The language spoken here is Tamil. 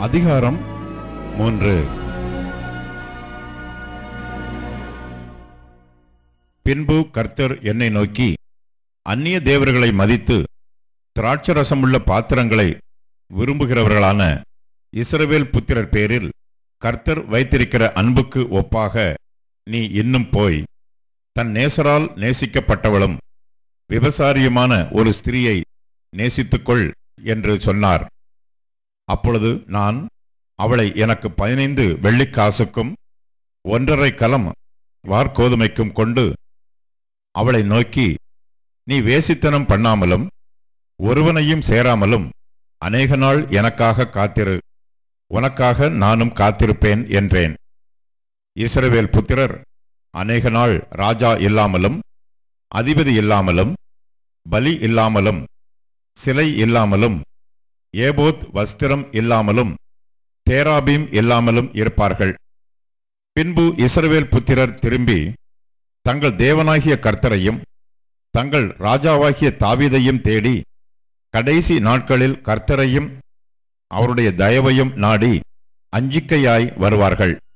அதிகாரம் மூன்று பின்பு கர்த்தர் என்னை நோக்கி அந்நிய தேவர்களை மதித்து திராட்சரசமுள்ள பாத்திரங்களை விரும்புகிறவர்களான இஸ்ரவேல் புத்திரர் பேரில் கர்த்தர் வைத்திருக்கிற அன்புக்கு ஒப்பாக நீ இன்னும் போய் தன் நேசரால் நேசிக்கப்பட்டவளும் விபசாரியுமான ஒரு ஸ்திரியை நேசித்துக்கொள் என்று சொன்னார் அப்பொழுது நான் அவளை எனக்கு பதினைந்து வெள்ளிக்காசுக்கும் ஒன்றரை கலம் வார்கோதுமைக்கும் கொண்டு அவளை நோக்கி நீ வேசித்தனம் பண்ணாமலும் ஒருவனையும் சேராமலும் அநேக நாள் எனக்காக காத்திரு உனக்காக நானும் காத்திருப்பேன் என்றேன் இஸ்ரவேல் புத்திரர் அநேக நாள் ராஜா இல்லாமலும் அதிபதி இல்லாமலும் பலி இல்லாமலும் சிலை இல்லாமலும் ஏபோத் வஸ்திரம் இல்லாமலும் தேராபீம் இல்லாமலும் இருப்பார்கள் பின்பு இஸ்ரவேல் புத்திரர் திரும்பி தங்கள் தேவனாகிய கர்த்தரையும் தங்கள் ராஜாவாகிய தாவீதையும் தேடி கடைசி நாட்களில் கர்த்தரையும் அவருடைய தயவையும் நாடி அஞ்சிக்கையாய் வருவார்கள்